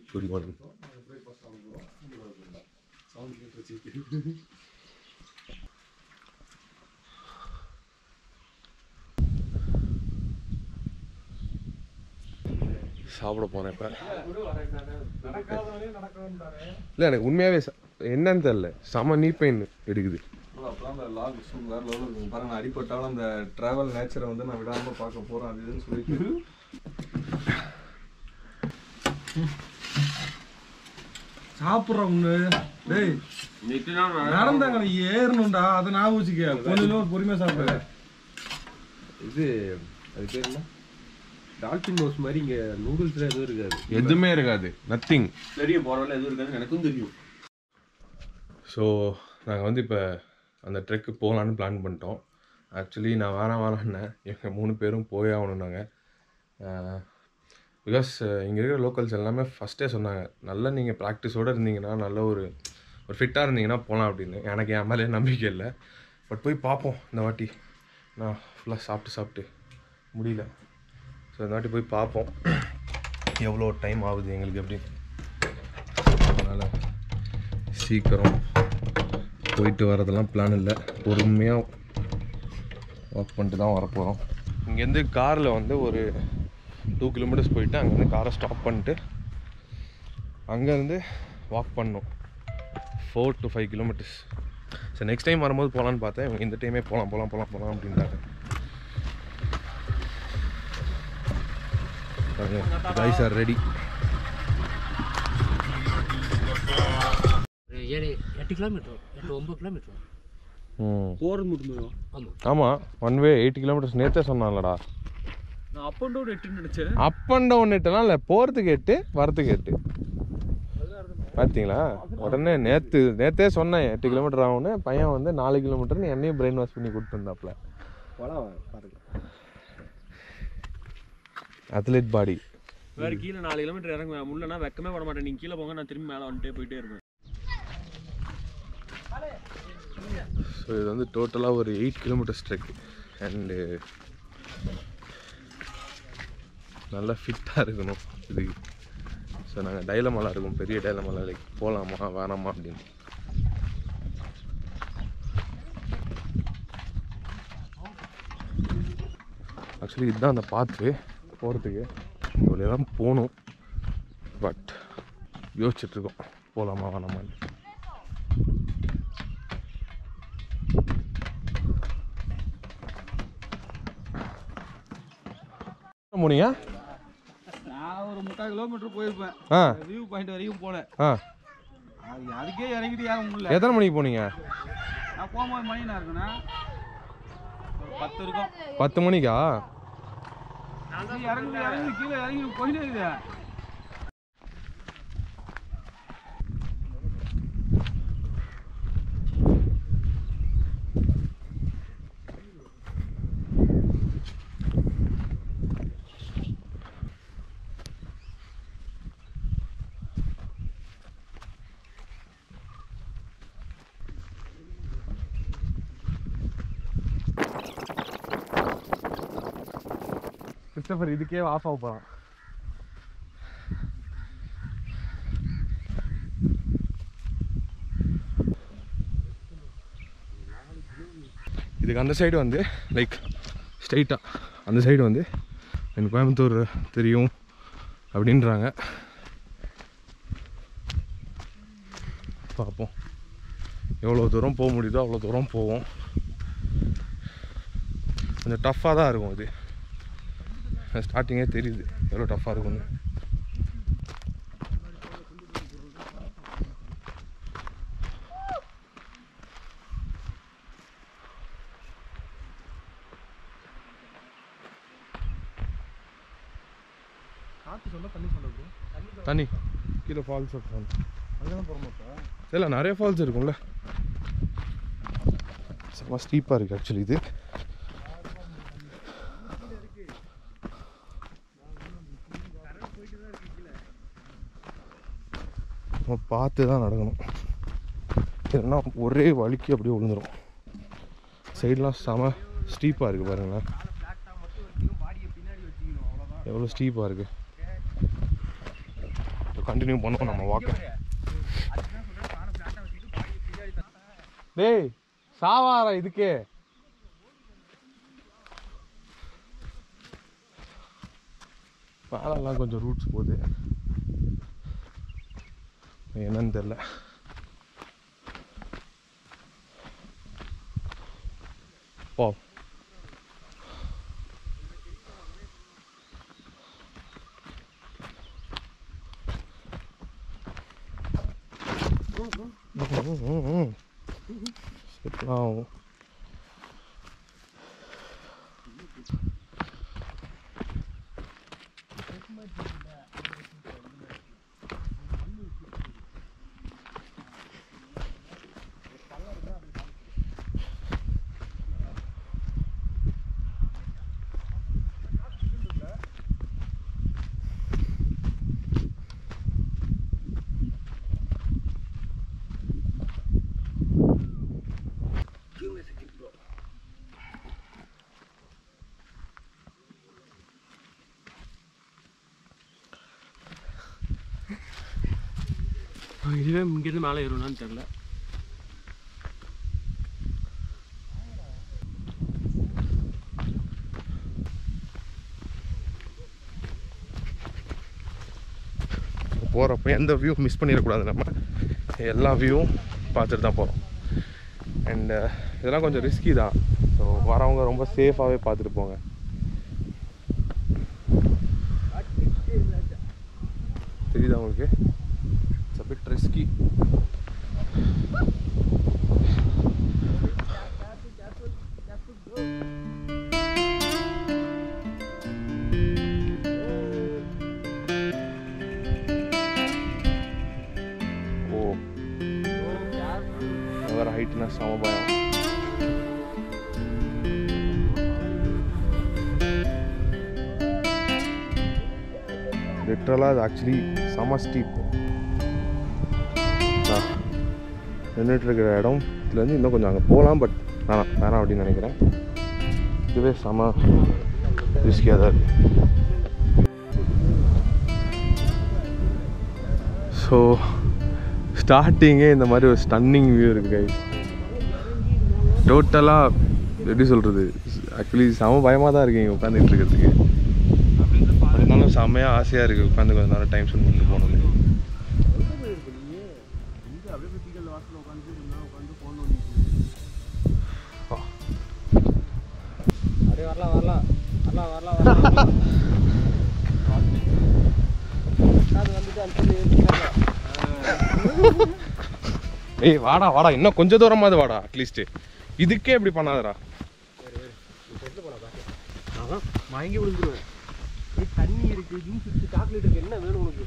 Good morning சாப்பிட போனேன் இப்போ இல்லை எனக்கு உண்மையாகவே என்னன்னு தெரில செம நீ பெயின் எடுக்குது அப்பதான் அந்த லாக் வேற லெவலில் இருக்கும் பாருங்க நான் அடிபட்டாலும் அந்த டிராவல் நேச்சரை வந்து நான் விடாம பார்க்க போறேன் அது இதுன்னு சொல்லிட்டு சாப்பிட்றவங்க டேய் நடந்தாங்க நீ ஏறணும்டா அதை ஞாபகம் வச்சுக்க கொஞ்சம் பொறுமையா சாப்பிடு இது அது பேர் என்ன டால்பின் மவுஸ் மாதிரி இங்க நூடுல்ஸ்ல எதுவும் இருக்காது எதுவுமே இருக்காது நத்திங் தெரியும் போறவல எதுவும் இருக்காது எனக்கும் தெரியும் ஸோ நாங்கள் வந்து இப்போ அந்த ட்ரெக்கு போகலான்னு பிளான் பண்ணிட்டோம் ஆக்சுவலி நான் வேணாம் வேணான்னேன் எங்கள் மூணு பேரும் போயே ஆகணும் நாங்கள் பிகாஸ் இங்கே இருக்கிற லோக்கல்ஸ் எல்லாமே ஃபஸ்ட்டே சொன்னாங்க நல்லா நீங்கள் ப்ராக்டிஸோடு இருந்தீங்கன்னா நல்ல ஒரு ஒரு ஃபிட்டாக இருந்தீங்கன்னா போகலாம் அப்படின்னு எனக்கு என் மேலே நம்பிக்கை இல்லை பட் போய் பார்ப்போம் இந்த வாட்டி நான் ஃபுல்லாக சாப்பிட்டு சாப்பிட்டு முடியல ஸோ இந்த வாட்டி போய் பார்ப்போம் எவ்வளோ டைம் ஆகுது எங்களுக்கு அப்படின்னு அதனால் சீக்கிரம் போயிட்டு வரதெல்லாம் பிளான் இல்லை பொறுமையாக ஒர்க் பண்ணிட்டு தான் வரப்போகிறோம் இங்கேருந்து காரில் வந்து ஒரு டூ கிலோமீட்டர்ஸ் போயிட்டு அங்கேருந்து காரை ஸ்டாப் பண்ணிட்டு அங்கேருந்து வாக் பண்ணணும் ஃபோர் டு ஃபைவ் கிலோமீட்டர்ஸ் சரி நெக்ஸ்ட் டைம் வரும்போது போகலான்னு பார்த்தேன் இவங்க இந்த டைமே போகலாம் போகலாம் போகலாம் போகலாம் அப்படின்ட்டாங்க ரைஸ் ஆர் ரெடி ஒரு ஏழு எட்டு கிலோமீட்டர் எட்டு ஒம்பது கிலோமீட்டர் ம் போகிறது மட்டும் ஆமாம் ஆமாம் ஒன் வே எயிட் கிலோமீட்டர்ஸ் நேற்றே சொன்னான்லடா நான் அப் அண்ட் டவுன் எட்டுன்னு நினச்சேன் அப் அண்ட் டவுன் எட்டுலாம் இல்லை போகிறதுக்கு எட்டு வரதுக்கு எட்டு பார்த்தீங்களா உடனே நேற்று நேற்றே சொன்னேன் எட்டு கிலோமீட்டர் ஆகும்னு பையன் வந்து நாலு கிலோமீட்டர்னு என்னையும் பிரெயின் வாஷ் பண்ணி கொடுத்து இருந்தாப்புல பாருங்க அத்லெட் பாடி வேற கீழே நாலு கிலோமீட்டர் இறங்குவேன் முள்ளனா வெக்கமே பட மாட்டேன் நீங்க கீழே போங்க நான் திரும்பி மேலே வந்துட்டே போயிட்டே இருப்பேன் ஸோ இது வந்து டோட்டலாக ஒரு எயிட் கிலோமீட்டர்ஸ் ட்ரெக் அண்டு நல்லா ஃபிட்டாக இருக்கணும் இதுக்கு ஸோ நாங்கள் டைலமலா இருக்கும் பெரிய டைலமலா லைக் போகலாமா வேணாமா அப்படின்னு ஆக்சுவலி இதுதான் அந்த பாத்து போகிறதுக்கு இவ்வளோ தான் போகணும் பட் யோசிச்சுட்ருக்கோம் போகலாமா வேணாமான்னு போனீங்க நான் ஒரு முக்கால் கிலோமீட்டர் போயிருப்பேன் ஆ வியூ பாயிண்ட் வரைக்கும் போனேன் ஆ அது அதுக்கே இறங்கிட்டு ஏற முடியல எத்தனை மணிக்கு போனீங்க நான் போகும்போது மணி நான் இருக்குண்ணா ஒரு பத்து இருக்கும் பத்து மணிக்கா நீ இறங்கி இறங்கி கீழே இறங்கி போயிட்டே இருக்குது கிறிஸ்டபர் இதுக்கே ஆஃப் ஆக போகிறான் இதுக்கு அந்த சைடு வந்து லைக் ஸ்ட்ரைட்டாக அந்த சைடு வந்து எனக்கு கோயம்புத்தூர் தெரியும் அப்படின்றாங்க பார்ப்போம் எவ்வளோ தூரம் போக முடியுதோ அவ்வளோ தூரம் போவோம் கொஞ்சம் டஃப்பாக தான் இருக்கும் இது ஸ்டார்டிங்கே தெரியுது எவ்வளோ டஃப்பாக இருக்கும்னு தண்ணி கீழே ஃபால்ஸ் இல்லை நிறைய ஃபால்ஸ் இருக்கும்ல செம்ம ஸ்டீப்பாக இருக்குது ஆக்சுவலி இது நம்ம பார்த்து தான் நடக்கணும் இல்லைன்னா ஒரே வலிக்கு அப்படியே விழுந்துரும் சைட்லாம் செம ஸ்டீப்பாக இருக்குது பாருங்களேன் எவ்வளோ ஸ்டீப்பாக இருக்குது கண்டினியூ பண்ணுவோம் நம்ம வாக்க டேய் சாவாரா இதுக்கே மேலெல்லாம் கொஞ்சம் ரூட்ஸ் போகுது என்னன்னு தெரில போ செட்லாம் ஆகும் இதுவே இங்கேருந்து மேலே ஏறும்னான்னு தெரில போகிறப்ப எந்த வியூ மிஸ் பண்ணிடக்கூடாது நம்ம எல்லா வியூவும் பார்த்துட்டு தான் போகிறோம் அண்டு இதெல்லாம் கொஞ்சம் ரிஸ்கி தான் ஸோ வரவங்க ரொம்ப சேஃபாகவே பார்த்துட்டு போங்க தெரியுதா உங்களுக்கு இட்ஸ் பிட் ரிஸ்கி ஓ வேறு ஹைட்னா செம பயம் லிட்ரலாக அது ஆக்சுவலி செம ஸ்டீப் நின்றுட்டு இருக்கிற இடம் இதுலேருந்து இன்னும் கொஞ்சம் அங்கே போகலாம் பட் வேணாம் வேணாம் அப்படின்னு நினைக்கிறேன் இதுவே செம ரிஸ்கியாக தான் இருக்குது ஸோ ஸ்டார்டிங்கே இந்த மாதிரி ஒரு ஸ்டன்னிங் வியூ இருக்குது கைஸ் டோட்டலாக எப்படி சொல்கிறது ஆக்சுவலி செம பயமாக தான் இருக்கீங்க உட்காந்துட்டு இருக்கிறதுக்கு இருந்தாலும் செம்மையாக ஆசையாக இருக்குது உட்காந்து கொஞ்ச நேரம் டைம் ஸ்பெண்ட் பண்ணிட்டு போகணும்னு அப்படியே வரலாம் வரலாம் வரலாம் வரலாம் வரலாம் அது வந்துட்டு அந்த ஏய் வாடா வாடா இன்னும் கொஞ்சம் தூரமாவது வாடா அட்லீஸ்ட் இதுக்கே இப்படி பண்ணாதடா அதான் மயங்கி விழுந்துருவேன் ஏய், தண்ணி இருக்கு ஜூஸ் இருக்கு சாக்லேட் இருக்கு என்ன வேணும் உனக்கு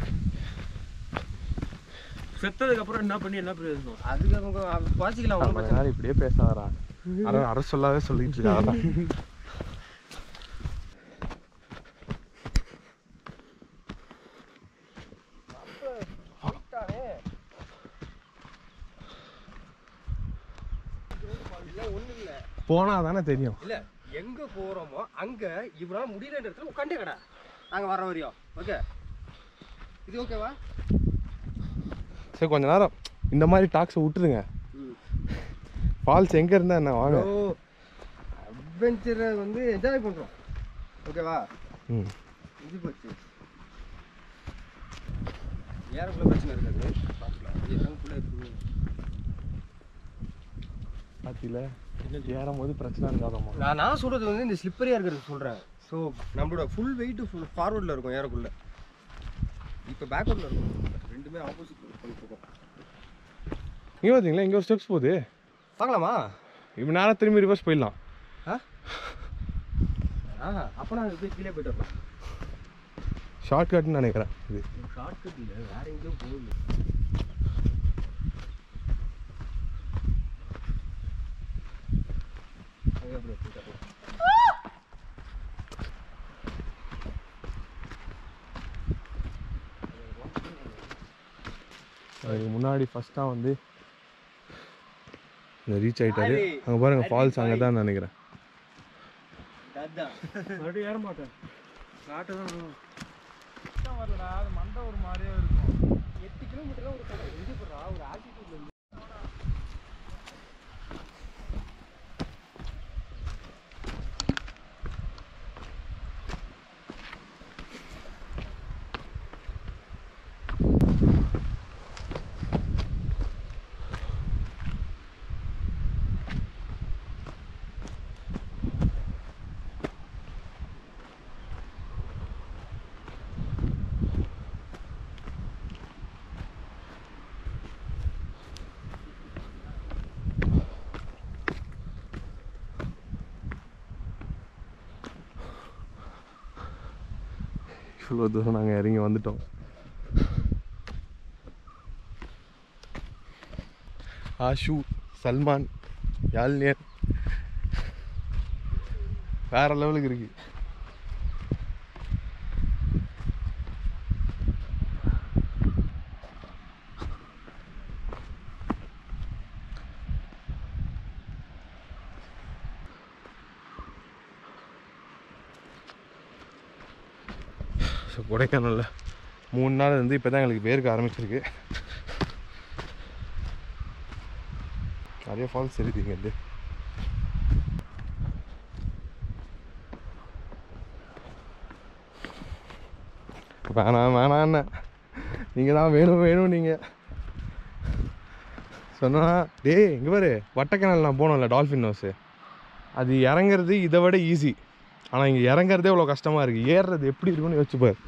செத்ததுக்கு அப்புறம் என்ன பண்ணி என்ன பிரயோஜனம் அதுக்கு அவங்க வாசிக்கலாம் ஒன்றும் கொஞ்ச பிரச்சனை நேரம் இப்படியே பேசாதடா அரை அரை சொல்லாவே சொல்லிட்டு இருக்காடா ஒன்றும் இல்லை போனா தானே தெரியும் இல்ல எங்க போறோமோ அங்க இவரால முடியல இடத்துல உட்காண்டே கடை நாங்க வர வரையும் ஓகே இது ஓகேவா சரி கொஞ்ச நேரம் இந்த மாதிரி டாக்ஸை விட்டுருங்க ஃபால்ஸ் எங்கே இருந்தா என்ன வாங்க ஓ அட்வென்ச்சரை வந்து என்ஜாய் பண்றோம் ஓகேவா ம் இது போச்சு ஏறக்குள்ள பிரச்சனை இருக்காது பார்த்துக்கலாம் ஏறக்குள்ள இருக்கு பாத்தியில ஏறும் போது பிரச்சனை இருக்காதம்மா நான் நான் சொல்றது வந்து இந்த ஸ்லிப்பரியா இருக்கிறது சொல்றேன் ஸோ நம்மளோட ஃபுல் வெயிட் ஃபுல் ஃபார்வர்டில் இருக்கும் ஏறக்குள்ள இப்போ பேக்வர்டில் இருக்கும் ரெண்டுமே ஆப்போசிட் பண்ணிட்டு இருக்கோம் இங்கே பார்த்தீங்களா இங்கே ஒரு ஸ்டெப்ஸ் போகுது பார்க்கலாமா இப்போ நேரம் திரும்பி ரிவர்ஸ் போயிடலாம் ஆ அப்போ நான் போய் கீழே போயிட்டு வரலாம் ஷார்ட் கட்னு நினைக்கிறேன் இது ஷார்ட் கட் இல்லை வேற எங்கேயோ போகுது அங்கே அப்படியே போயிட்டு வரலாம். அதுக்கு முன்னாடி ஃபஸ்ட்டாக வந்து ரீச் ஆயிட்டாரு அங்கே பாருங்க ஃபால்ஸ் அங்கே தான் நினைக்கிறேன் மறுபடியும் ஏற மாட்டேன் காட்டு தான் வரலடா அது மண்டை ஒரு மாதிரியே இருக்கு கிலோமீட்டர்ல ஒரு கடை எங்க போறா ஒரு ஆல்டிடியூட்ல இருந்து இவ்வளோ தூரம் நாங்கள் இறங்கி வந்துட்டோம் ஆஷு சல்மான் யாழ்னியன் வேற லெவலுக்கு இருக்கு ஸோ கொடைக்கானலில் மூணு நாள் இருந்து இப்போ தான் எங்களுக்கு வேர்க்க ஆரம்பிச்சிருக்கு நிறைய ஃபால்ஸ் இருக்குது இங்கேருந்து வேணாம் வேணாண்ண நீங்கள் தான் வேணும் வேணும் நீங்கள் சொன்னா டேய் இங்கே பாரு வட்டக்கிணல் நான் போனோம்ல டால்ஃபின் ஹவுஸு அது இறங்குறது இதை விட ஈஸி ஆனால் இங்கே இறங்குறதே இவ்வளோ கஷ்டமாக இருக்குது ஏறுறது எப்படி இருக்குன்னு யோசிச்சு பாரு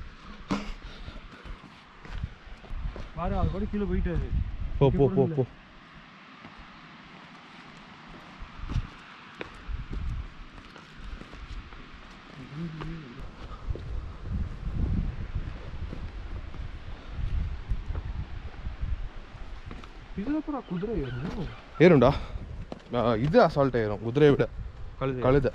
பாரு அது கூட கீழே போயிட்டாரு போ போ போ போ இதுல கூட குதிரை ஏறணும் ஏறும்டா ஆ, இது அசால்ட் ஏறும் குதிரையை விட கழுதை கழுதை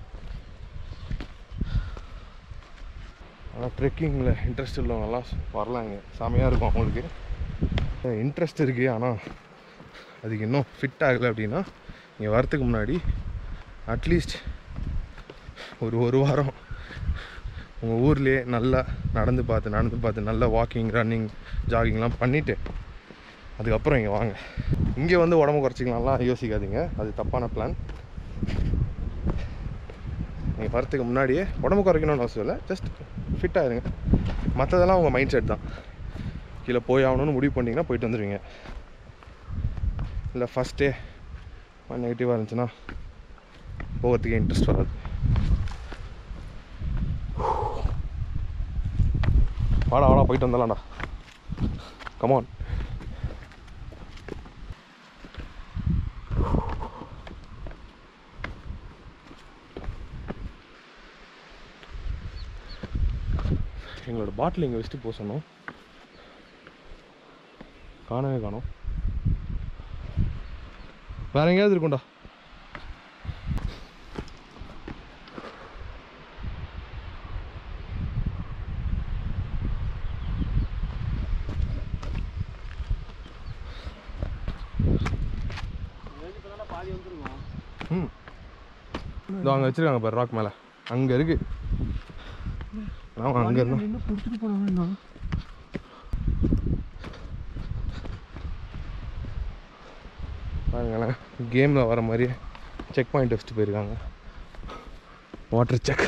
ஆனால் ட்ரெக்கிங்கில் இன்ட்ரெஸ்ட் உள்ளவங்கலாம் வரலாங்க செமையாக இருக்கும் அவங்களுக்கு இன்ட்ரெஸ்ட் இருக்குது ஆனால் அதுக்கு இன்னும் ஃபிட் ஆகலை அப்படின்னா நீங்கள் வரத்துக்கு முன்னாடி அட்லீஸ்ட் ஒரு ஒரு வாரம் உங்கள் ஊர்லேயே நல்லா நடந்து பார்த்து நடந்து பார்த்து நல்லா வாக்கிங் ரன்னிங் ஜாகிங்லாம் பண்ணிவிட்டு அதுக்கப்புறம் இங்கே வாங்க இங்கே வந்து உடம்பு குறைச்சிக்கலாம்லாம் யோசிக்காதீங்க அது தப்பான பிளான் நீங்கள் வரத்துக்கு முன்னாடியே உடம்பு குறைக்கணும்னு அவசியம் இல்லை ஜஸ்ட் ஃபிட்டாக இருங்க மற்றதெல்லாம் உங்கள் மைண்ட் செட் தான் கீழே போய் ஆகணும்னு முடிவு பண்ணிங்கன்னா போயிட்டு வந்துடுவீங்க இல்லை ஃபஸ்ட்டே நெகட்டிவாக இருந்துச்சுன்னா போகிறதுக்கே இன்ட்ரெஸ்ட் வராது வாடா வாடா போயிட்டு வந்துடலாம்டா கமான் எங்களோட பாட்டில் இங்கே வச்சுட்டு போக சொன்னோம் காணவே காணோம் வேற எங்கேயாவது இருக்கும்டா பாதி வந்துருவோம் ம் இதோ அங்கே வச்சிருக்காங்க பாரு ராக் மேலே அங்கே இருக்கு ஆமாம் அங்கே இருந்தா நின்று பிடிச்சிட்டு போனாங்கன்னா பாருங்களேன் கேமில் வர மாதிரி செக் பாயிண்ட் வச்சுட்டு போயிருக்காங்க வாட்டர் செக்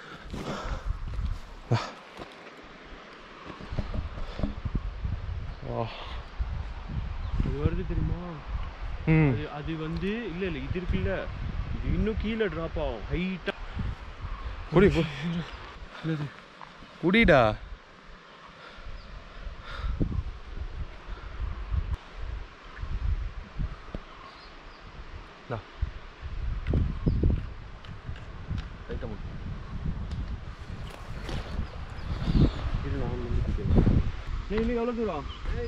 அது வருது தெரியுமா ம் அது அது வந்து இல்ல இல்ல இது இருக்குல்ல இது இன்னும் கீழே டிராப் ஆகும் ஹைட்டா குடி போ குடிடா இந்தா. லைட்டா மூடு. நீ இன்னும் எவ்வளவு தூரம்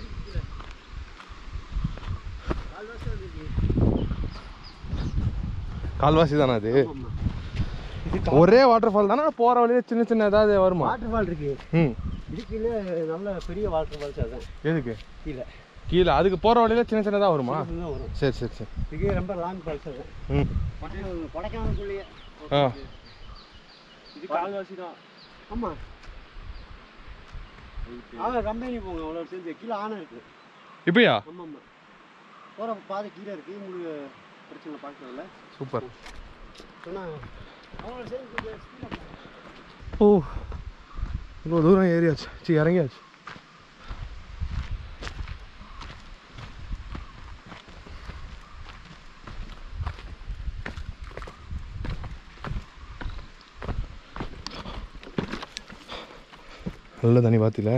கால்வாசி தானே அது ஒரே வாட்டர் ஃபால் தானே போகிற வழியில சின்ன சின்ன ஏதாவது வருமா வாட்டர் ஃபால் இருக்கு ம் இதுக்குள்ள நல்ல பெரிய வாட்டர் ஃபால்ஸ் அதான் எதுக்கு கீழே கீழே அதுக்கு போகிற வழியில சின்ன சின்னதாக வருமா தான் வரும் சரி சரி சரி இதுக்கே ரொம்ப லாங் ஃபால்ஸ் அதான் ம் கொடைக்கானலுக்குள்ளேயே ஆ இது கால்வாசி தான் ஆமா ஆ கம்பெனி போங்க அவ்வளோ சேர்ந்து கீழே ஆனை இருக்கு இப்பயா ஆமாம் ஆமாம் போகிற பாதை கீழே இருக்கு உங்களுக்கு பிரச்சனை பார்க்கறதில்ல சூப்பர் சொன்னாங்க அவங்களோட சேர்ந்து ஓ இவ்வளோ தூரம் ஏறியாச்சு சி இறங்கியாச்சு நல்ல தண்ணி பார்த்தில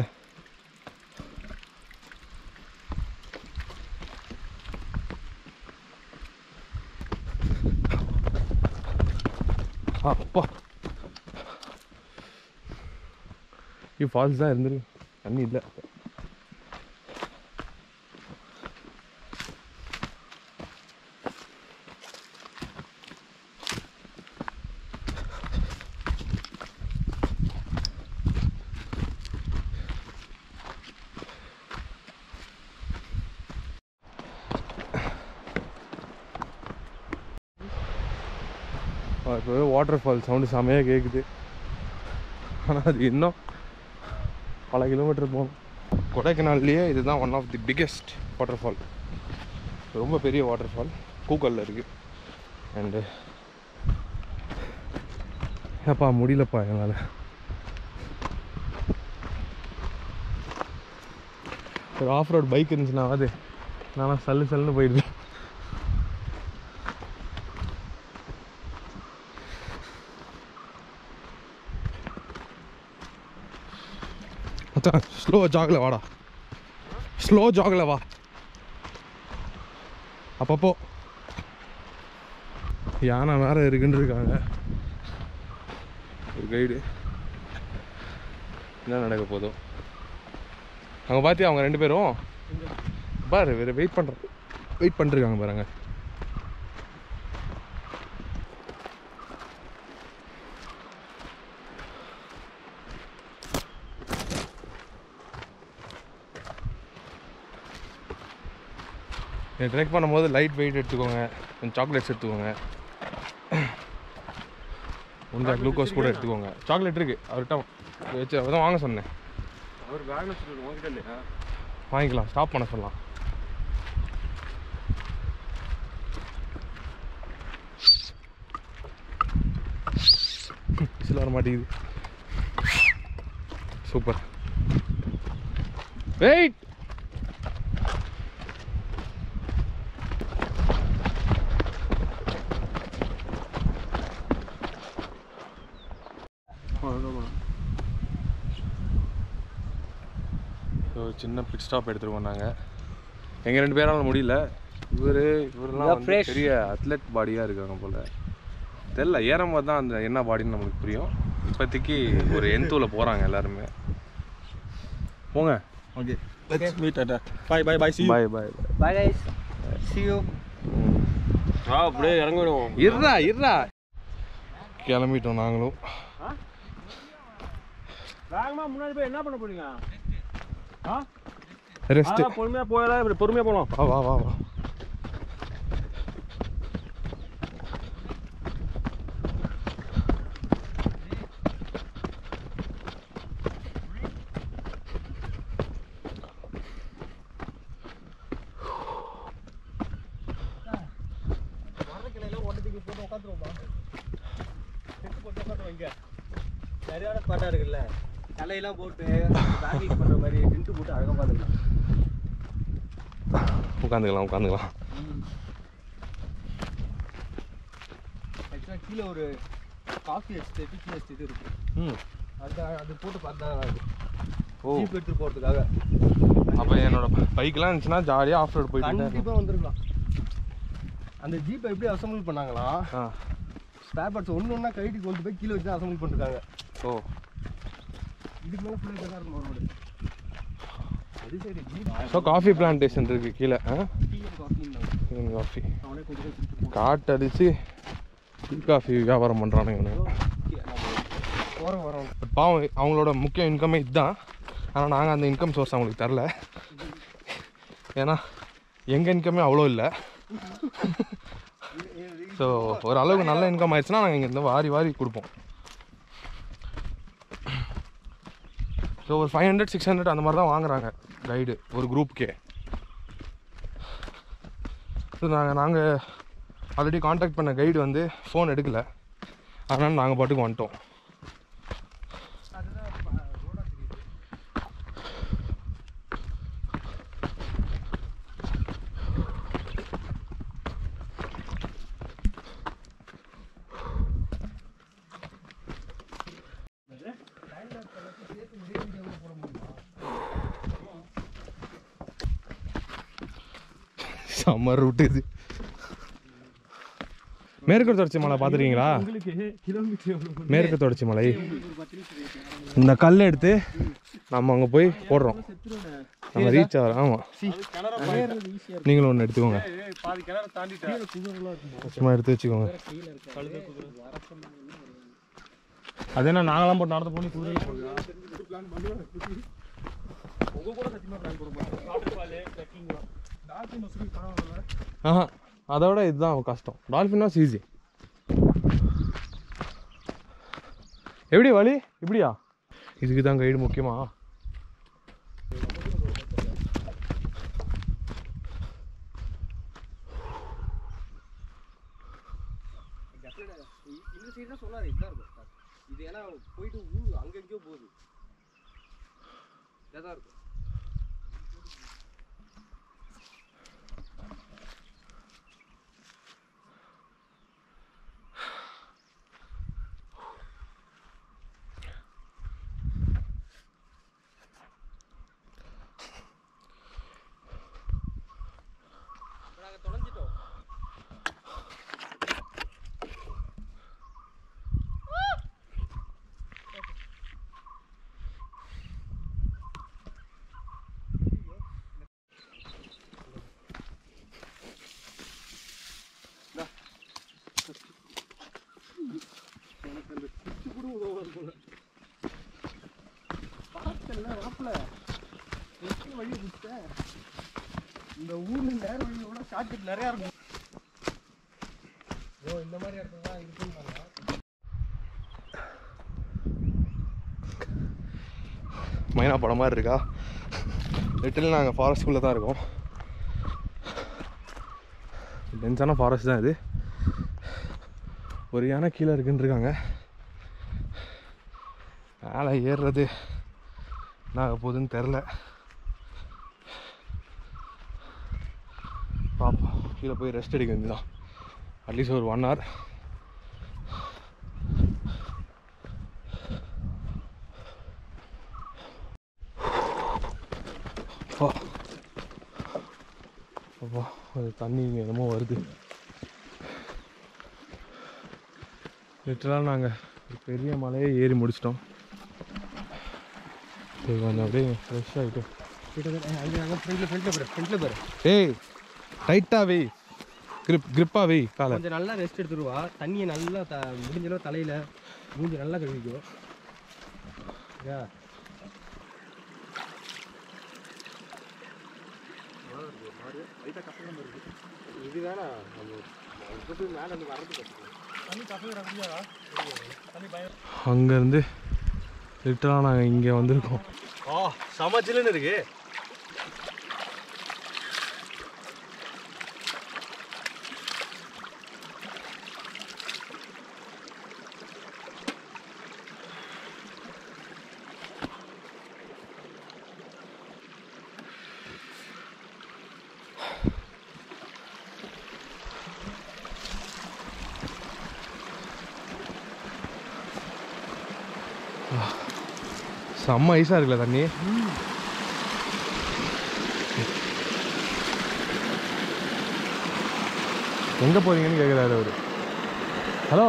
அப்பா இது ஃபால்ஸ் தான் இருந்துருக்கு தண்ணி இல்லை இப்போ வாட்டர் ஃபால் சவுண்டு செமையாக கேட்குது ஆனால் அது இன்னும் பல கிலோமீட்டர் போகணும் கொடைக்கானல்லையே இதுதான் one of the biggest water fall ரொம்ப பெரிய வாட்டர் ஃபால் கூக்கல்ல இருக்குது அண்டு ஏப்பா முடியலப்பா என்னால் ஒரு ஆஃப் ரோட் பைக் இருந்துச்சுன்னா அது நானும் சல்லு சல்லுன்னு போயிடுவேன் மச்சான் ஸ்லோ ஜாகில் வாடா ஸ்லோ ஜாகில் வா அப்பப்போ யானை வேற இருக்குன்னு இருக்காங்க ஒரு கைடு என்ன நடக்க போதோ அங்கே பார்த்தியா அவங்க ரெண்டு பேரும் பாரு வேறு வெயிட் பண்ணுற வெயிட் பண்ணிருக்காங்க பாருங்க ட்ரெக் பண்ணும்போது லைட் வெயிட் எடுத்துக்கோங்க கொஞ்சம் சாக்லேட்ஸ் எடுத்துக்கோங்க கொஞ்சம் குளுக்கோஸ் கூட எடுத்துக்கோங்க சாக்லேட் இருக்கு அவர்கிட்ட வச்சு அவர் தான் வாங்க சொன்னேன் அவர் பேக்ல வச்சுட்டு உங்ககிட்ட இல்லையா வாங்கிக்கலாம் ஸ்டாப் பண்ண சொல்லலாம் விசில் வர மாட்டேங்குது சூப்பர் வெயிட் ஸோ சின்ன பிட் ஸ்டாப் எடுத்துருக்கோம் நாங்கள் எங்கள் ரெண்டு பேரால முடியல இவர் இவரெல்லாம் வந்து பெரிய அத்லெட் பாடியாக இருக்காங்க போல் தெரில ஏறும்போது தான் அந்த என்ன பாடின்னு நம்மளுக்கு புரியும் இப்போதைக்கு ஒரு எந்தூவில் போகிறாங்க எல்லாருமே போங்க okay let's meet at bye bye bye see bye bye bye guys see you ஆ அப்படியே இறங்கிடுவோம் இருடா இருடா கிளம்பிட்டோம் நாங்களும் வேகமா முன்னாடி போய் என்ன பண்ண போறீங்க ஆ ரெஸ்ட் அதான் பொறுமையா போயலாம் இப்படி பொறுமையா போலாம் வா வா வா வா சரியான ஸ்பாட்டாக இருக்குல்ல தலையெல்லாம் போட்டு பேக்கிங் பண்ணுற மாதிரி டென்ட்டு போட்டு அழகாக பார்த்துக்கலாம் உட்காந்துக்கலாம் உட்காந்துக்கலாம் ஆக்சுவலாக கீழே ஒரு காஃபி எஸ்டேட்டு டீ எஸ்டேட் இருக்கு ம் அது அது போட்டு பார்த்தா ஓ ஜீப் எடுத்துட்டு போகிறதுக்காக அப்போ என்னோட பைக்லாம் இருந்துச்சுன்னா ஜாலியாக ஆஃப் ரோட் போயிட்டு கண்டிப்பாக வந்திருக்கலாம் அந்த ஜீப்பை எப்படி அசம்பிள் பண்ணாங்களா ஆ ஸ்பேர் பார்ட்ஸ் ஒன்று ஒன்றா கழட்டி கொண்டு போய் கீழே வச்சு அசம்பிள் பண்ணிருக்காங்க ஓ இதுக்கு மேலே ஃபுல்லாக தான் இருக்கும் ரோடு அது சரி ஜீப் ஸோ காஃபி பிளான்டேஷன் இருக்குது கீழே ஆ டீ காஃபி காஃபி அவனே கொண்டு போய் கொடுத்துட்டு காட்டு அடித்து டீ காஃபி வியாபாரம் பண்ணுறானுங்க இவனுங்க. போகிறோம் வரோம் பட் பாவம் அவங்களோட முக்கிய இன்கமே இதுதான் ஆனால் நாங்கள் அந்த இன்கம் சோர்ஸ் அவங்களுக்கு தரல ஏன்னா எங்கள் இன்கமே அவ்வளோ இல்லை ஸோ ஓரளவுக்கு நல்ல இன்கம் ஆயிடுச்சுன்னா நாங்கள் இங்கே இருந்து வாரி வாரி கொடுப்போம் ஸோ ஸோ ஒரு ஃபைவ் ஹண்ட்ரட் சிக்ஸ் ஹண்ட்ரட் அந்த மாதிரி தான் வாங்குறாங்க கைடு ஒரு குரூப்புக்கே ஸோ நாங்கள் நாங்கள் ஆல்ரெடி காண்டாக்ட் பண்ண கைடு வந்து ஃபோன் எடுக்கல அதனால் நாங்கள் பாட்டுக்கு வந்துட்டோம் செம்ம ரூட் இது மேற்கு தொடர்ச்சி மலை பார்த்துருக்கீங்களா மேற்கு தொடர்ச்சி மலை இந்த கல் எடுத்து நம்ம அங்கே போய் போடுறோம் நம்ம ரீச் ஆகிறோம் ஆமாம் நீங்களும் ஒன்று எடுத்துக்கோங்க பாதி கிணறு தாண்டிட்டேன் சும்மா எடுத்து வச்சுக்கோங்க அது என்ன நாங்களாம் போட்டு நடந்து போய் குதிரை ஆஹா அதோட இதுதான் கஷ்டம் டால்ஃபின் வாஸ் ஈஸி எப்படி வழி இப்படியா இதுக்கு தான் கைடு முக்கியமா இந்த சைடு தான் சொன்னாரு இதுதான் இருக்கும் இது ஏன்னா போயிட்டு ஊர் அங்க எங்கேயோ போகுது இதான் இருக்கும் நாங்க தொலைஞ்சிட்டோம் இந்த ஊர்ல நேர வழியோட ஷார்ட்கட் நிறைய இருக்கும் ஓ இந்த மாதிரி இடத்துல தான் இருக்குன்னு பாருங்க மைனா படம் மாதிரி இருக்கா லிட்டில் நாங்கள் ஃபாரஸ்ட்குள்ளே தான் இருக்கோம் டென்ஸான ஃபாரஸ்ட் தான் இது ஒரு யானை கீழே இருக்குன்னு இருக்காங்க மேலே ஏறுறது நான் போகுதுன்னு தெரில பார்ப்போம் கீழே போய் ரெஸ்ட் எடுக்க வேண்டியதான் அட்லீஸ்ட் ஒரு ஒன் ஹவர் அப்பா அப்பா அது தண்ணி இங்கே என்னமோ வருது லிட்டரலாக நாங்கள் ஒரு பெரிய மலையே ஏறி முடிச்சிட்டோம் சரி கொஞ்சம் அப்படியே ஃப்ரெஷ் ஆகிட்டு அங்கே அங்கே ஃப்ரெண்ட்ல ஃப்ரெண்ட்ல பாரு ஃப்ரெண்ட்ல பாரு ஏய் டைட்டாக வை கிரிப் கிரிப்பாக வை காலை கொஞ்சம் நல்லா ரெஸ்ட் எடுத்துருவா தண்ணியை நல்லா த முடிஞ்ச அளவு தலையில மூஞ்சி நல்லா கழுவிக்கோ யா இதுதானா நம்ம மேலே வந்து வர்றது அங்கேருந்து லிட்டரலாக நாங்கள் இங்கே வந்திருக்கோம் ஆ சமைச்சிலுன்னு இருக்கு செம்ம ஐஸாக இருக்குல்ல தண்ணி எங்கே போறீங்கன்னு கேட்குறாரு அவரு ஹலோ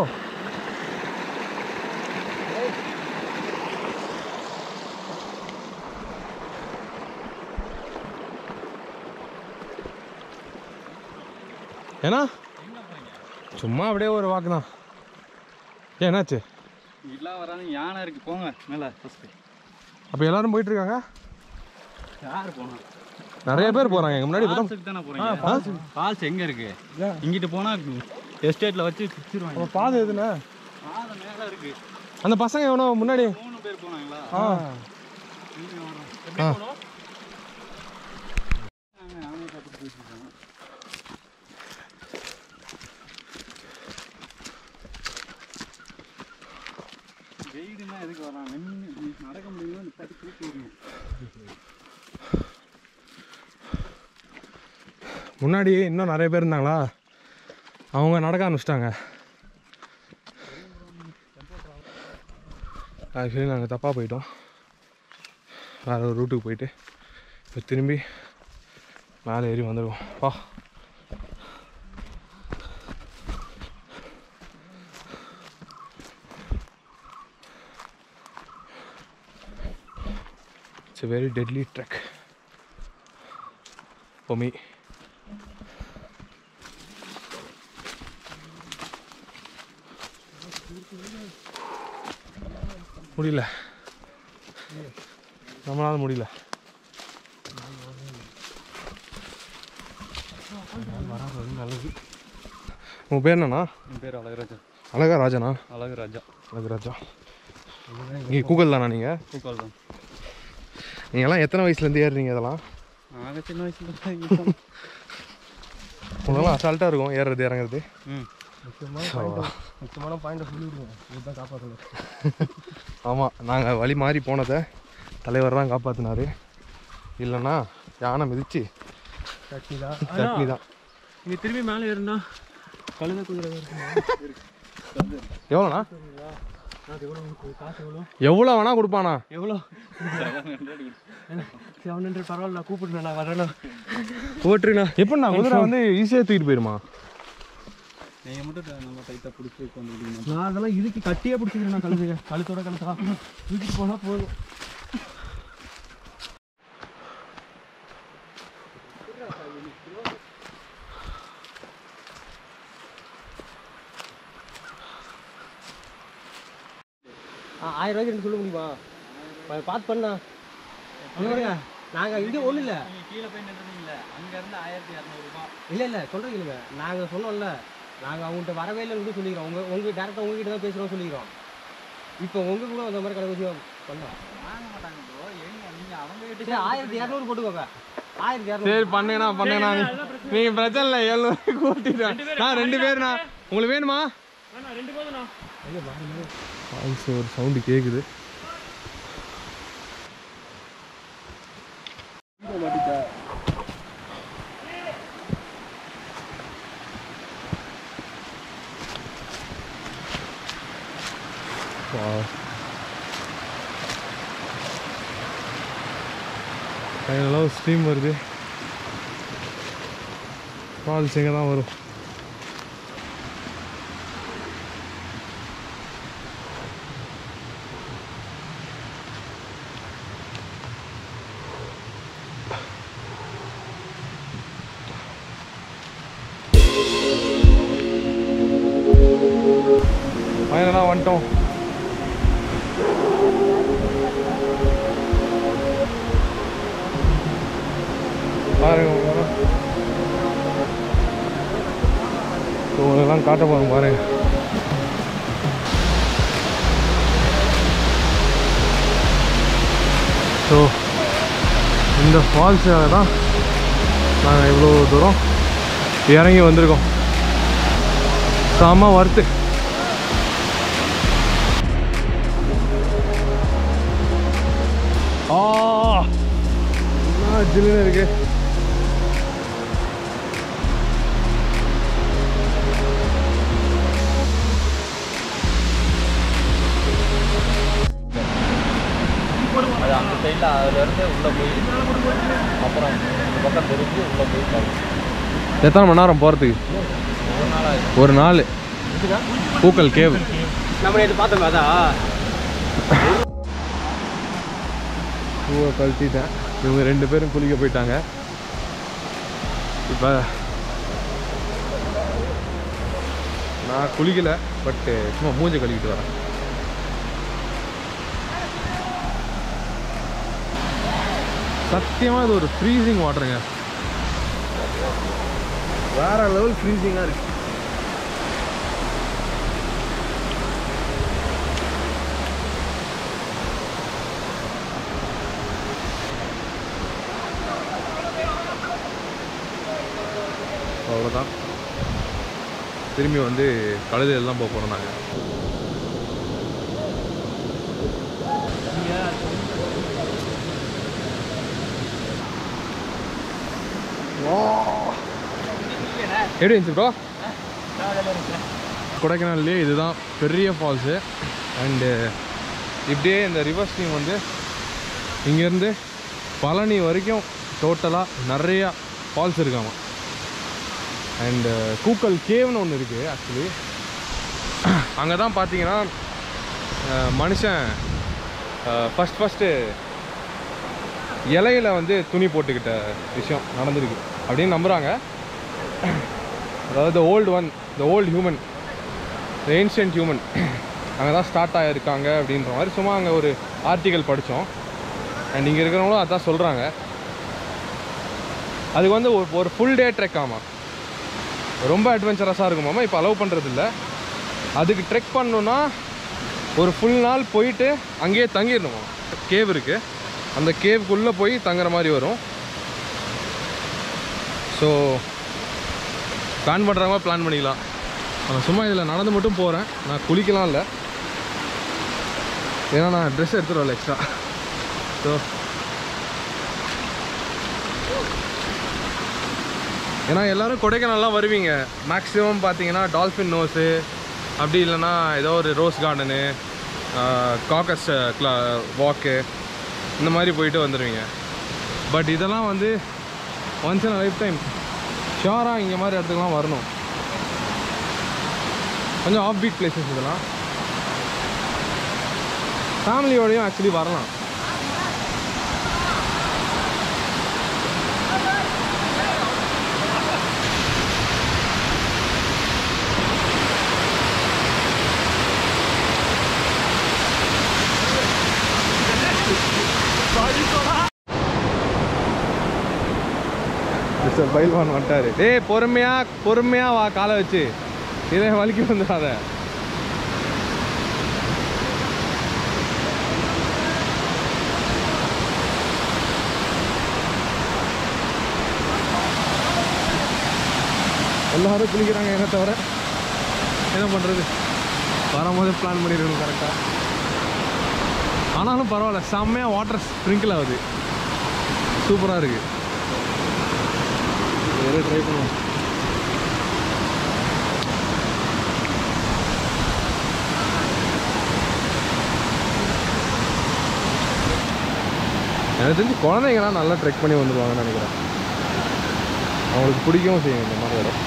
ஏன்னா சும்மா அப்படியே ஒரு வாக்கு தான் ஏன் என்னாச்சு இதெல்லாம் வராங்க யானை இருக்கு போங்க மேலே ஃபஸ்ட்டு அப்போ எல்லாரும் போயிட்டு இருக்காங்க யார் போனா நிறைய பேர் போகிறாங்க எங்கள் முன்னாடி இப்போ தான் ஃபால்ஸுக்கு தானே போறீங்க ஃபால்ஸ் எங்க இருக்கு இங்கிட்டு போனா எஸ்டேட்ல வச்சு சுத்திடுவாங்க அப்போ பாதை எதுண்ணே பாதை மேல இருக்கு அந்த பசங்க எவனோ முன்னாடி மூணு பேர் போனாங்களா ஆ எப்படி போகணும் வெயிடுனா எதுக்கு வரான் நின்று நடக்க முடியுமோ நிப்பாட்டி தூக்கி விடணும் முன்னாடி இன்னும் நிறைய பேர் இருந்தாங்களா அவங்க நடக்க ஆரம்பிச்சிட்டாங்க ஆக்சுவலி நாங்கள் தப்பாக போயிட்டோம் வேறு ஒரு ரூட்டுக்கு போயிட்டு இப்போ திரும்பி மேலே ஏறி வந்துடுவோம் பா it's a very deadly trek for me முடியல நம்மளால முடியல வராது நல்லது உங்கள் பேர் என்னண்ணா என் பேர் அழகராஜா அழகா ராஜனா அழகராஜா அழகராஜா நீங்கள் கூகுள் தானா நீங்கள் பூக்கால் தான் நீங்கள்லாம் எத்தனை வயசுலேருந்து ஏறுறீங்க இதெல்லாம் நாங்கள் சின்ன வயசுல உங்களெல்லாம் அசால்ட்டாக இருக்கும் ஏறுறது இறங்குறது ம் முக்கியமான பாயிண்ட்டை சொல்லிவிடுவோம் இதுதான் காப்பாற்றணும் ஆமாம் நாங்கள் வழி மாறி போனதை தலைவர் தான் காப்பாற்றினாரு இல்லைன்னா யானை மிதிச்சு சட்னி தான் சட்னி தான் இங்கே திரும்பி மேலே ஏறுனா கழுத குதிரை எவ்வளோண்ணா அது எவ்வளோ உங்களுக்கு காசு எவ்வளோ எவ்வளோ வேணா கொடுப்பானா எவ்வளோ செவன் ஹண்ட்ரட் பரவாயில்ல நான் கூப்பிடுறேன் நான் வரேண்ணா ஓட்டுருண்ணா எப்படிண்ணா குதிரை வந்து ஈஸியாக தூக்கிட்டு போயிருமா நீங்கள் மட்டும் ட- நல்லா டைட்டாக பிடிச்சி உட்காந்துருக்கீங்க நான் அதெல்லாம் இதுக்கு கட்டியே பிடிச்சிக்கிறேன் நான் கழுதுக கழுத்தோட கழுத்தா தூக்கிட்டு போனால் போதும் ஆயிரம் ரூபாய்க்கு ரெண்டு சொல்ல முடியுமா பா- பார்த்து பண்ணா அங்க பாருங்க நாங்கள் இது ஒன்றும் இல்லை நீங்கள் கீழே போய் நின்றுருந்தீங்களே அங்கேருந்து ஆயிரத்தி இரநூறுபா இல்லை இல்லை சொல்கிறீங்க இல்லைங்க நாங்கள் சொன்னோம்ல நாங்கள் அவங்கள்ட்ட வரவே இல்லைன்னு சொல்லிக்கிறோம் உங்கள் உங்கள் டேரெக்டாக உங்ககிட்ட தான் பேசுகிறோம் சொல்லிக்கிறோம் இப்போ உங்கள் கூட அந்த மாதிரி கடை விஷயம் பண்ணோம் வாங்க மாட்டாங்க ப்ரோ எங்க நீங்கள் அவங்க சரி கிட்ட ஆயிரத்தி இரநூறு போட்டுக்கோங்க ஆயிரத்தி இரநூறு சரி பண்ணுங்கண்ணா பண்ணுங்கண்ணா நீங்கள் பிரச்சனை இல்லை எழுநூறு கூட்டிடுறேன் நான் ரெண்டு பேருண்ணா உங்களுக்கு வேணுமா அண்ணா ரெண்டு போதுண்ணா வாய்ஸ் ஒரு சவுண்டு கேட்குது ஃபைனலாக ஒரு ஸ்ட்ரீம் வருது ஃபால்ஸ் எங்கே தான் வரும் ஃபைனலாக வந்துட்டோம் பாருங்க உங்களெல்லாம். உங்களெல்லாம் காட்ட போகிறோம் பாருங்க ஸோ இந்த ஃபால்ஸாக தான் நாங்கள் இவ்வளோ தூரம் இறங்கி வந்திருக்கோம் செம ஒர்த்து ஆ என்ன ஜில்லுன்னு இருக்கு அது அந்த சைடில் அதுலேருந்து உள்ளே போய் அப்புறம் இந்த பக்கம் தெரிஞ்சு உள்ளே போய் பார்க்கணும். எத்தனை மணி நேரம் போகிறதுக்கு ஒரு நாள் ஆகுது ஒரு நாள் பூக்கல் கேவ் நம்ம நேற்று பார்த்தோம் அதான் பூவை கழட்டிட்டேன் இவங்க ரெண்டு பேரும் குளிக்க போயிட்டாங்க இப்போ நான் குளிக்கல பட்டு சும்மா மூஞ்ச கழுவிட்டு வரேன் சத்தியமாக இது ஒரு ஃப்ரீசிங் வாட்டருங்க வேற லெவல் ஃப்ரீசிங்காக இருக்கு அவ்வளோதான் திரும்பி வந்து கழுதையெல்லாம் போக போகிறோம் நாங்கள் எப்படி இருந்துச்சு ப்ரோ கொடைக்கானல்லே இதுதான் பெரிய ஃபால்ஸு அண்டு இப்படியே இந்த ரிவர் ஸ்ட்ரீம் வந்து இங்கேருந்து பழனி வரைக்கும் டோட்டலாக நிறையா ஃபால்ஸ் இருக்காமா அண்டு கூக்கல் கேவ்னு ஒன்று இருக்குது ஆக்சுவலி அங்கே தான் பார்த்தீங்கன்னா அஹ், மனுஷன் ஃபஸ்ட் ஃபஸ்ட்டு இலையில வந்து துணி போட்டுக்கிட்ட விஷயம் நடந்திருக்கு அப்படின்னு நம்புகிறாங்க அதாவது old one the old human the ancient human அங்கே தான் ஸ்டார்ட் ஆகிருக்காங்க அப்படின்ற மாதிரி சும்மா அங்கே ஒரு ஆர்டிக்கல் படித்தோம் அண்ட் இங்கே இருக்கிறவங்களும் அதான் சொல்கிறாங்க அதுக்கு வந்து ஒரு ஒரு ஃபுல் டே ட்ரெக் ஆமாம் ரொம்ப அட்வென்ச்சரஸாக இருக்குமாமா இப்போ அலோவ் பண்ணுறது இல்ல அதுக்கு ட்ரெக் பண்ணணுன்னா ஒரு ஃபுல் நாள் போயிட்டு அங்கேயே தங்கிடணுமா கேவ் இருக்குது அந்த கேவுக்குள்ளே போய் தங்குற மாதிரி வரும் ஸோ பிளான் பண்ணுறவங்க பிளான் பண்ணிக்கலாம் நான் சும்மா இதில் நடந்து மட்டும் போகிறேன் நான் குளிக்கலாம் இல்லை ஏன்னா நான் ட்ரெஸ் எடுத்துகிட்டு வரல எக்ஸ்ட்ரா ஸோ ஏன்னா எல்லாரும் கொடைக்கானல்லாம் வருவீங்க மேக்ஸிமம் பார்த்தீங்கன்னா டால்ஃபின் நோஸு அப்படி இல்லைன்னா ஏதோ ஒரு ரோஸ் கார்டனு காக்கஸ் கிளா வாக்கு இந்த மாதிரி போயிட்டு வந்துடுவீங்க பட் இதெல்லாம் வந்து ஒன்ஸ் இன் லைஃப் டைம் ஷியோராக இங்கே மாதிரி இடத்துக்குலாம் வரணும் கொஞ்சம் ஆஃப் பீட் பிளேசஸ் இதெல்லாம் ஃபேமிலியோடையும் ஆக்சுவலி வரலாம் மிஸ்டர் பைல்வான் வந்துட்டாரு டேய் பொறுமையா பொறுமையா வா காலை வச்சு இதே வலிக்கு வந்துடாத எல்லாரும் குளிக்கிறாங்க என்ன தவிர என்ன பண்ணுறது வரும்போது பிளான் பண்ணிடணும் கரெக்டாக ஆனாலும் பரவாயில்ல செம்மையாக வாட்டர் ஸ்ப்ரிங்கிள் ஆகுது சூப்பராக இருக்குது வேறு ட்ரை பண்ணுவோம் எனக்கு தெரிஞ்சு குழந்தைங்கலாம் நல்லா ட்ரெக் பண்ணி வந்துடுவாங்கன்னு நினைக்கிறேன் அவங்களுக்கு பிடிக்கவும் செய்யும் இந்த மாதிரி இடம்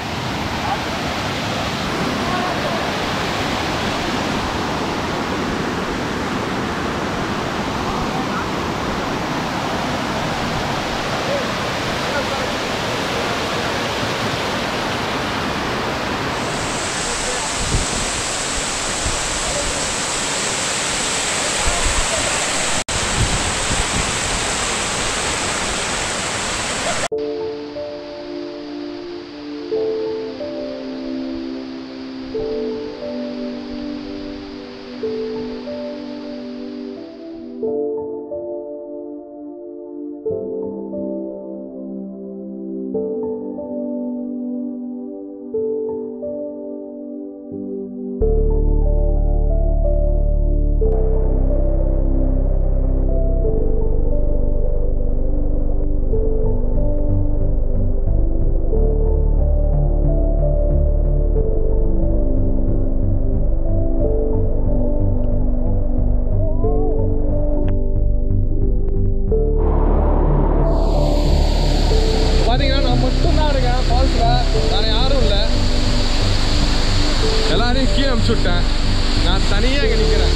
பார்த்தீங்கன்னா நான் மட்டும் தான் இருக்கேன் ஃபால்ஸில் வேறு யாரும் இல்லை எல்லாரையும் கீழே அனுப்பிச்சு விட்டேன் நான் தனியாக இங்கே நிற்கிறேன்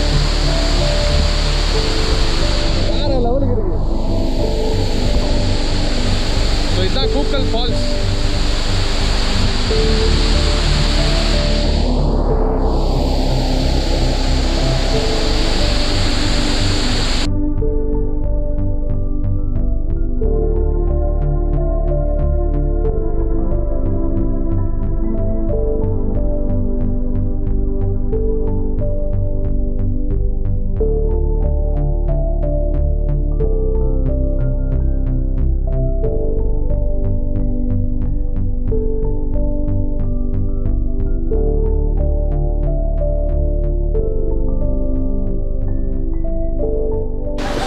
வேறு லெவலுக்கு இருக்கு ஸோ இதுதான் கூக்கல் ஃபால்ஸ்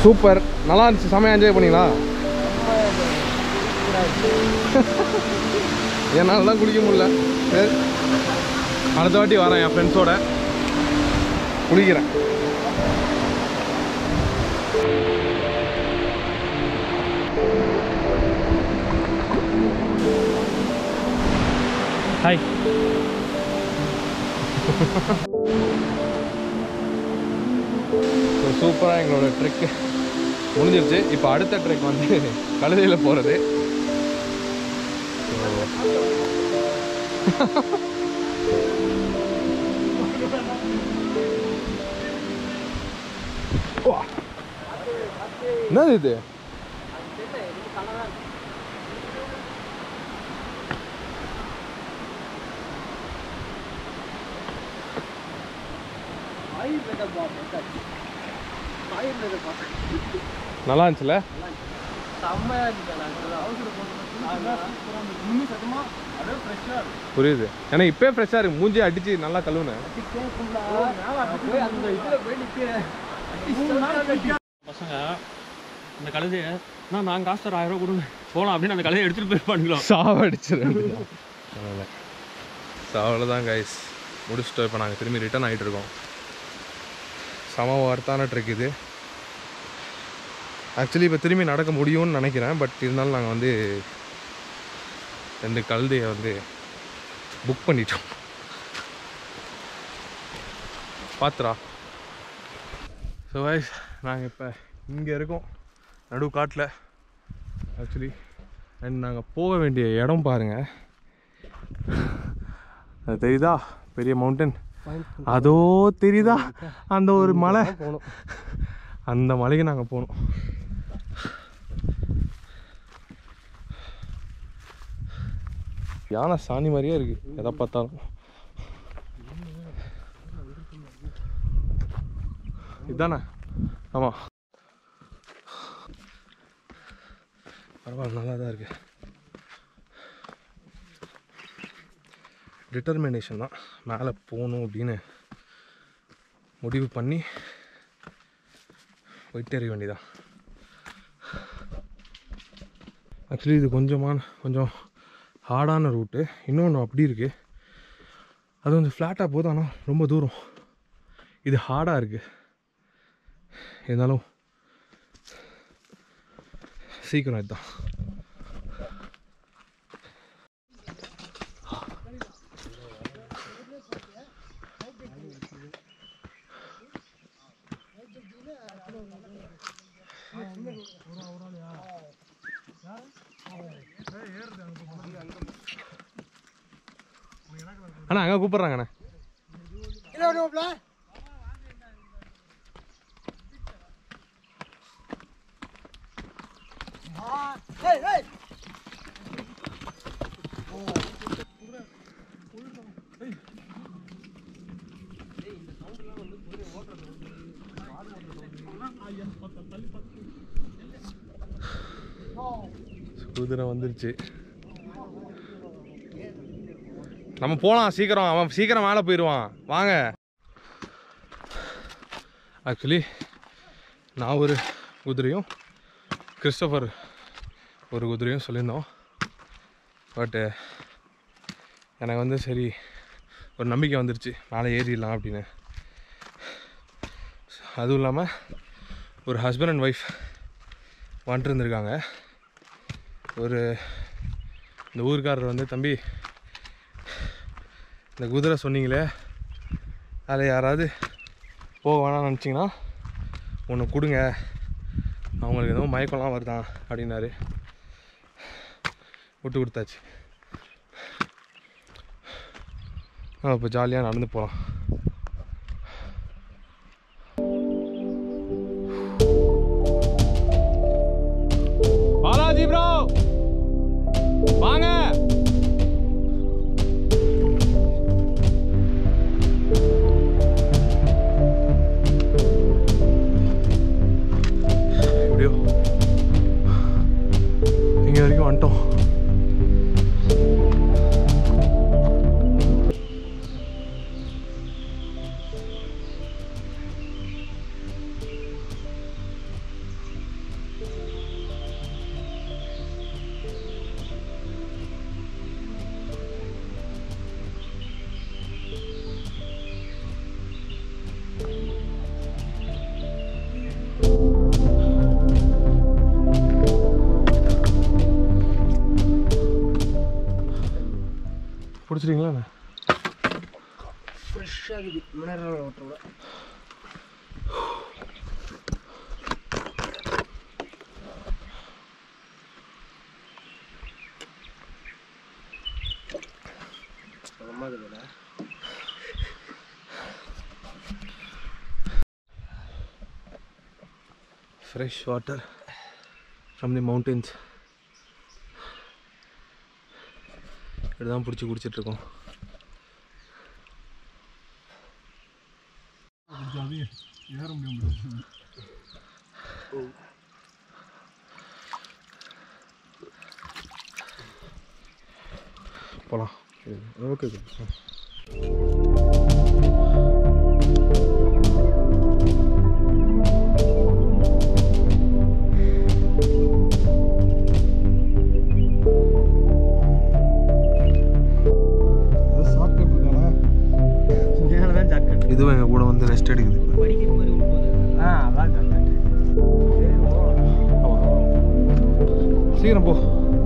சூப்பர் நல்லா இருந்துச்சு செமையா என்ஜாய் பண்ணீங்களா என்னால் தான் குளிக்க முடியல சரி அடுத்த வாட்டி வரேன் என் ஃப்ரெண்ட்ஸோட குளிக்கிறேன் ஹாய் ஸோ சூப்பராக எங்களோட ட்ரெக்கு முடிஞ்சிருச்சு இப்போ அடுத்த ட்ரெக் வந்து கழுதையில் போகிறது என்னது இது நல்லா இருந்துச்சுல புரியுது ஏன்னா இப்பயே ஃப்ரெஷ்ஷாக இருக்கு மூஞ்சி அடிச்சு நல்லா கழுவுனேன் பசங்க அந்த கழுதையை நான் நான் காசு தர ஆயிரம் ரூபா கொடுங்க போகலாம் அப்படின்னு அந்த கழுதையை எடுத்துகிட்டு போயிருப்பானுங்களோ சாவடிச்சிரு ஸோ அவ்வளோதான் கைஸ் முடிச்சிட்டோம் இப்போ நாங்கள் திரும்பி ரிட்டர்ன் ஆகிட்டு இருக்கோம் சம வர்த்தான ட்ரெக் இது ஆக்சுவலி இப்போ திரும்பி நடக்க முடியும்னு நினைக்கிறேன் பட் இருந்தாலும் நாங்கள் வந்து ரெண்டு கழுதையை வந்து புக் பண்ணிட்டோம் பாத்துரா ஸோ வைஸ் நாங்கள் இப்போ இங்கே இருக்கோம் நடு காட்டில் ஆக்சுவலி அண்ட் நாங்கள் போக வேண்டிய இடம் பாருங்கள் அது தெரியுதா பெரிய மவுண்டன் அதோ தெரியுதா அந்த ஒரு மலை அந்த மலைக்கு நாங்கள் போகணும் யானை சாணி மாதிரியே இருக்கு எதை பார்த்தாலும் இதானே ஆமாம் பரவாயில்ல நல்லா தான் இருக்கு டிட்டர்மினேஷன் தான் மேலே போகணும் அப்படின்னு முடிவு பண்ணி போயிட்டே இருக்க வேண்டியதான் ஆக்சுவலி இது கொஞ்சமான கொஞ்சம் ஹார்டான ரூட்டு இன்னொன்று அப்படி இருக்குது அது கொஞ்சம் ஃப்ளாட்டாக போதும் ஆனால் ரொம்ப தூரம் இது ஹார்டாக இருக்குது இருந்தாலும் சீக்கிரம் இதுதான் அண்ணா அங்கே கூப்பிட்றாங்க அண்ணா குதிரை வந்துருச்சு நம்ம போகலாம் சீக்கிரம் அவன் சீக்கிரம் மேலே போயிடுவான் வாங்க ஆக்சுவலி நான் ஒரு குதிரையும் கிறிஸ்டோஃபர் ஒரு குதிரையும் சொல்லியிருந்தோம் பட்டு எனக்கு வந்து சரி ஒரு நம்பிக்கை வந்துருச்சு மேலே ஏறிடலாம் அப்படின்னு அதுவும் இல்லாமல் ஒரு ஹஸ்பண்ட் அண்ட் ஒய்ஃப் வந்துட்டு இருந்திருக்காங்க ஒரு இந்த ஊருக்காரர் வந்து தம்பி இந்த குதிரை சொன்னீங்களே அதில் யாராவது போக வேணாம்னு நினச்சிங்கன்னா ஒன்று கொடுங்க அவங்களுக்கு எதுவும் மயக்கம்லாம் வருதான் அப்படின்னாரு விட்டு கொடுத்தாச்சு இப்போ ஜாலியாக நடந்து போகலாம் பாலாஜி ப்ரோ வாங்க எப்படியோ இங்க வரைக்கும் வந்துட்டோம் பிடிச்சிட்டிங்களா ஃப்ரெஷ்ஷாக இருக்குது மினரல் வாட்டரோட அம்மா இருக்குதுடா fresh water from the mountains இப்படி தான் பிடிச்சி குடிச்சிட்ருக்கோம் போகலாம் ஓகே ஓகே இங்கே தான் ஜாக்கெட் இதுவும் எங்கள் கூட வந்து ரெஸ்ட் எடுக்குது படிக்கிற மாதிரி உள்ள போகுது ஆ அதான் ஜாக்கெட் சீக்கிரம் போ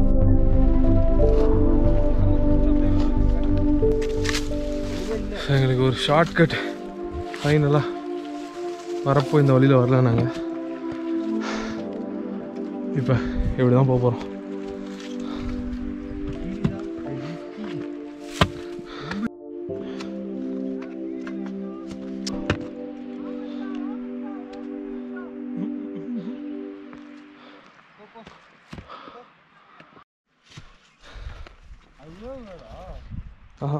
எங்களுக்கு ஒரு ஷார்ட் கட் ஃபைனலாக வரப்போ இந்த வழியில் வரல நாங்கள் இப்போ இப்படி தான் போக போகிறோம் ஆஹா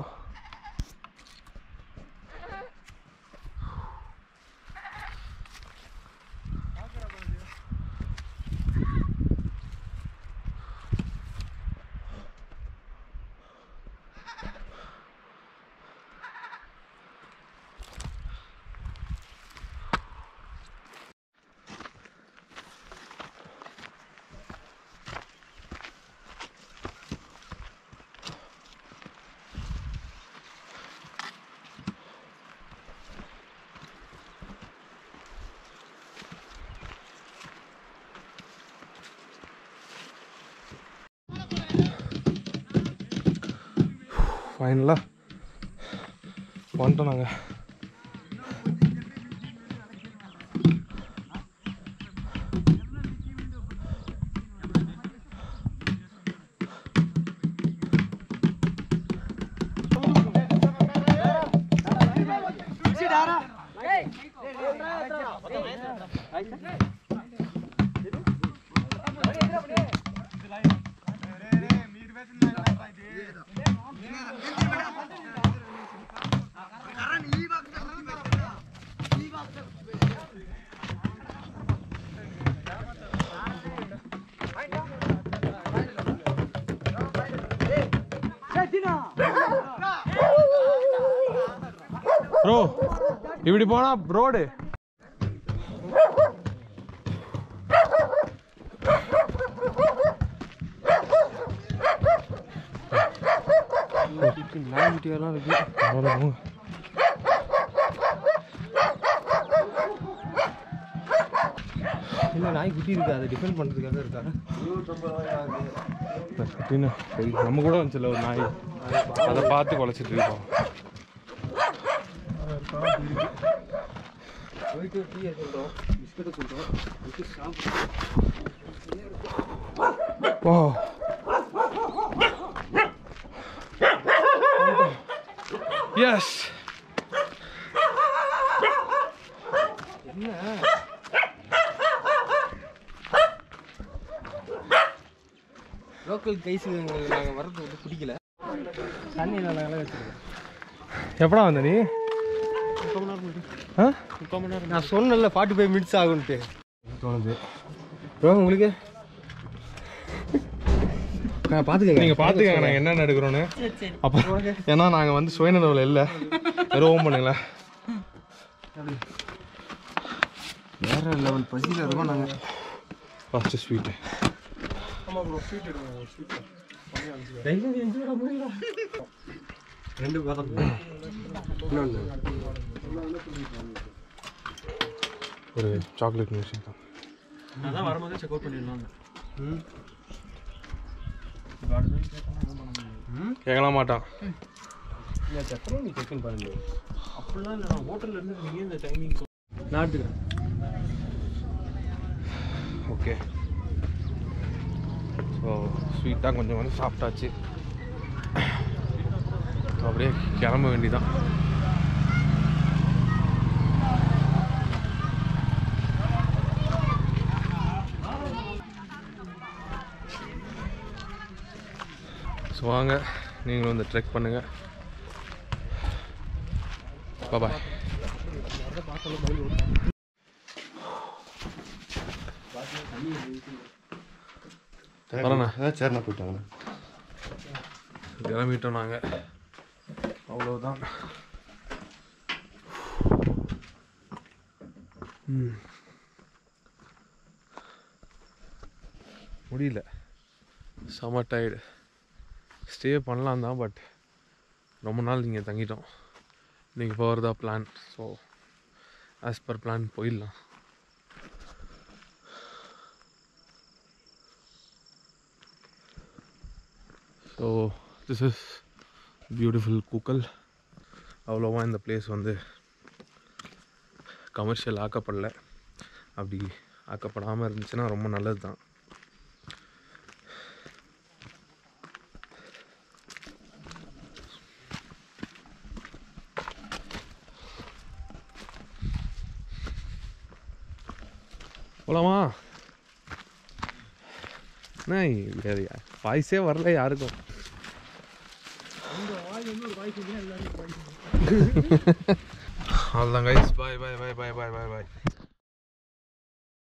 ஃபைனலாக வந்துட்டோம் நாங்கள் ப்ரோ இப்படி போனா ரோடு நாய்க்குட்டியெல்லாம் இருக்கு போங்க இல்லை நாய்க்குட்டி இருக்கு அதை டிஃபெண்ட் பண்ணுறதுக்காக இருக்கா அப்படின்னு சரி நம்ம கூட வந்துச்சுல ஒரு நாய் அதை பார்த்து குலைச்சிட்டு இருக்கோம் போயிட்டு டீயை சொல்கிறோம் பிஸ்கட்டை சொல்கிறோம் ஓ எஸ் லோக்கல் கைஸுக்கு நாங்கள் வர்றது வந்து பிடிக்கல தண்ணியில் நாங்களே வச்சுருக்கோம் எப்படா வந்த நீ ஆ நான் சொன்னேன்ல ஃபார்ட்டி ஃபைவ் மினிட்ஸ் ஆகும்ட்டு தோணுது ப்ரோ உங்களுக்கு நான் பார்த்துக்கங்க நீங்கள் பார்த்துக்கங்க நாங்கள் என்னென்ன எடுக்கிறோன்னு அப்போ ஏன்னா நாங்கள் வந்து சுயநலவில் இல்லை வெறும் ஓம் பண்ணுங்களேன் வேற லெவல் பசியில் இருக்கோம் நாங்கள் ஃபஸ்ட்டு ஸ்வீட்டு ரெண்டு பதம் இன்னொன்று ஒரு சாக்லேட் மியூசிக் தான் அதான் வரும்போதே செக் அவுட் பண்ணிடலாம் ம் கேட்கலாம் மாட்டான் எத்தனை நீ செக் பாருங்க அப்படிலாம் இல்லை நான் ஹோட்டலில் இருந்து நீங்கள் இந்த டைமிங் நான் எடுத்துக்கிறேன் ஓகே ஸோ ஸ்வீட்டாக கொஞ்சம் வந்து சாப்பிட்டாச்சு அப்படியே கிளம்ப வேண்டிதான் ஸோ வாங்க நீங்களும் வந்து ட்ரெக் பண்ணுங்கள் பாய் வரண்ணா சரிண்ணா போயிட்டாங்க கிளம்பிட்டோம் நாங்கள் அவ்வளோதான் ம். முடியல செம டயர்டு ஸ்டே பண்ணலாம் தான் பட் ரொம்ப நாள் இங்கே தங்கிட்டோம் இன்றைக்கி போகிறதா plan so as per plan போயிடலாம் so this is beautiful Kookal அவ்வளோவா இந்த பிளேஸ் வந்து கமர்ஷியல் ஆக்கப்படல அப்படி ஆக்கப்படாமல் இருந்துச்சுன்னா ரொம்ப நல்லது தான் போலாமா என்ன வாய்ஸே வரல யாருக்கும் அவ்வளோதான் guys bye bye bye bye bye bye பாய்